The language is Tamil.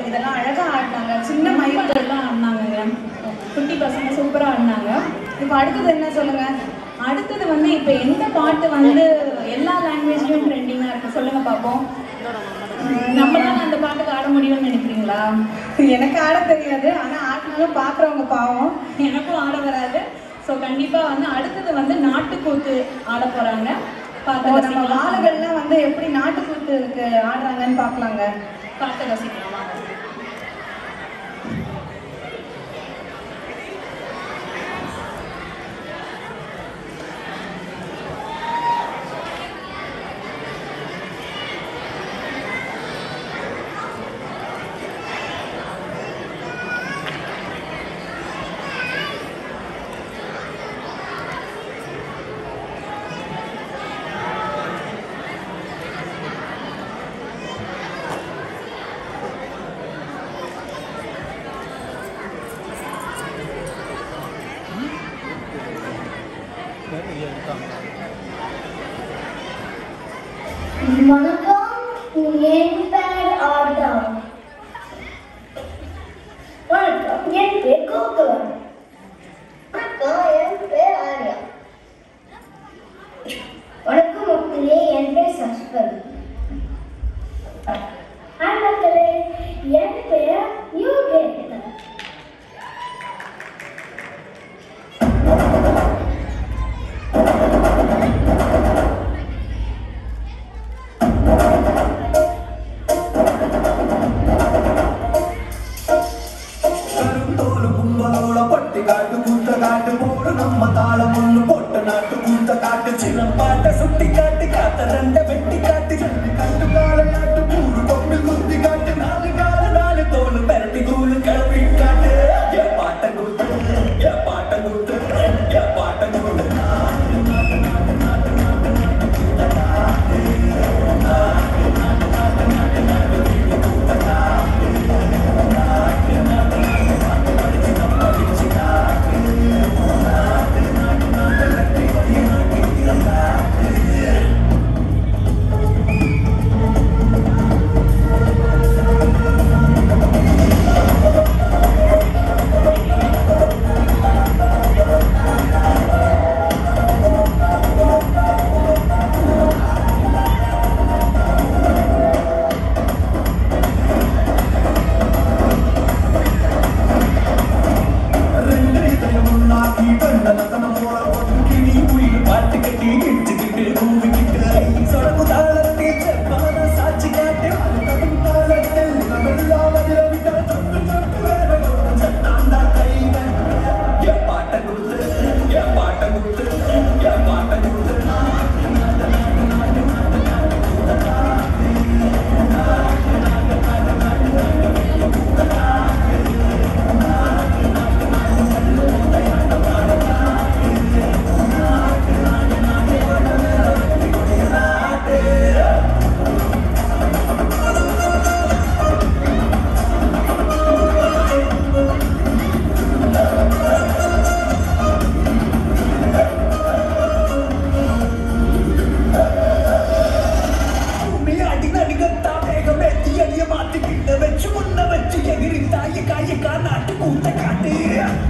இதெல்லாம் அழகா ஆடினாங்க சின்ன மயில்கள்லாம் ஆடினாங்கங்க குட்டி பசங்க சூப்பரா ஆடினாங்க இப்போ அடுத்தது என்ன சொல்லுங்க அடுத்தது வந்து இப்போ எந்த பாட்டு வந்து எல்லா லாங்குவேஜ்லயும் ட்ரெண்டிங்கா இருக்கு சொல்லுங்க பார்ப்போம் உம், நம்மளால அந்த பாட்டுக்கு ஆட முடியும்னு நினைக்கிறீங்களா எனக்கு ஆட தெரியாது ஆனா ஆடினாலும் பாக்குறவங்க பாவம் எனக்கும் ஆட வராது ஸோ கண்டிப்பா வந்து அடுத்தது வந்து நாட்டுக்கூத்து ஆட போறாங்க பார்த்து நம்ம ரசிக்கலாம். வாளுகள்லாம் வந்து எப்படி நாட்டுக்கூத்துக்கு ஆடுறாங்கன்னு பார்க்கலாங்க பார்த்து ரசிக்கலாம் வாங்க. வணக்கம் என் பெயர் ஆர்டர் வணக்கம் என் பேர் கோகுலம் வணக்கம் என் பேர் ஆர்யா வணக்கம் மக்களே என் பேர் சஸ்பல் ஹாய் மக்களே என் பெயர் யோகேந்தர் கருந்தோಲು கும்பலோட பட்டி காட்டு கூத்த காட்டு போடு நம்ம தாளம் ஒண்ணு போட்ட நாட்டு கூத்த காட்டு சின்ன பாட்ட சுட்டி காட்டு காத்த ரெண்ட வெட்டி காட்டு ரெண்டு கட்டு கால நாட்டு கூறு கொம்பில் குத்தி காட்டு நாலு கால நாலு தோல் பெரட்டி தூள் கிளப்பி காட்டு ஏ பாட்ட கூத்து ஏ பாட்ட கூத்து ஏ பாட்ட கூத்து ரெண்டு இதயம் ஒண்ணாக்கி வெள்ளத்தனம் போல ஒதுக்கினி உயிர் பாட்டு கட்டி கிச்சுக்கிட்டு கூவிக்கிட்டு சொடக்கு தாளத்தில் செப்பான சாட்சி காட்டு அழுத்தம் தாளத்தில் உணவெல்லாமதிர விட்ட தொட்டு தொட்டு வேற ஒரு சத்தாண்டா கைவன் என் பாட்ட கொடுத்து என் பாட்ட கொடுத்து என் பாட்ட கொடுத்து பூமி அடி நடிகத்தா வேகமே தீயடிய மாத்திக்கிட்ட வச்சு முன்ன வச்சு எகிரி தாய காய காநாட்டு கூத்த காட்டு